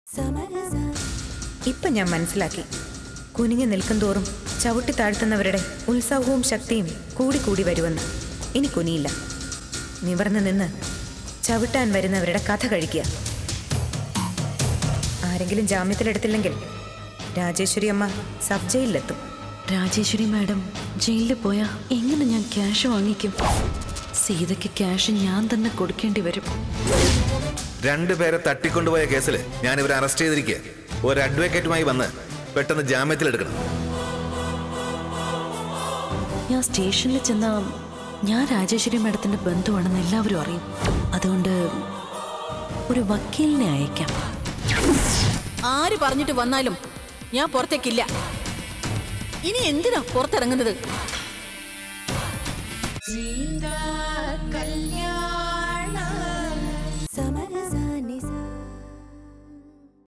ഇപ്പൊ ഞാൻ മനസ്സിലാക്കി കുനിഞ്ഞു നിൽക്കും തോറും ചവിട്ടി താഴ്ത്തുന്നവരുടെ ഉത്സാഹവും ശക്തിയും കൂടി കൂടി വരുമെന്ന് ഇനി കുനിയില്ല നിവർന്നു നിന്ന് ചവിട്ടാൻ വരുന്നവരുടെ കഥ കഴിക്കുക ആരെങ്കിലും ജാമ്യത്തിലെടുത്തില്ലെങ്കിൽ രാജേശ്വരി അമ്മ സബ് ജയിലിലെത്തും രാജേശ്വരി മാഡം ജയിലിൽ പോയാ എങ്ങനെ ഞാൻ ക്യാഷ് വാങ്ങിക്കും സീതയ്ക്ക് ക്യാഷ് ഞാൻ തന്നെ കൊടുക്കേണ്ടി വരും രണ്ടുപേരെ തട്ടിക്കൊണ്ടുപോയ കേസിൽ ഞാൻ ഇവരെ അറസ്റ്റ് ചെയ്തിരിക്കുക ഒരു അഡ്വക്കേറ്റുമായി വന്ന് പെട്ടെന്ന് ജാമ്യത്തിലെടുക്കണം ഞാൻ സ്റ്റേഷനിൽ ചെന്ന ഞാൻ രാജേശ്വരി മാഡത്തിന്റെ ബന്ധുവാണെന്ന് എല്ലാവരും അറിയും അതുകൊണ്ട് ഒരു വക്കീലിനെ അയക്കാം ആര് പറഞ്ഞിട്ട് വന്നാലും ഞാൻ പുറത്തേക്കില്ല ഇനി എന്തിനാ പുറത്തിറങ്ങുന്നത് കല്യാണം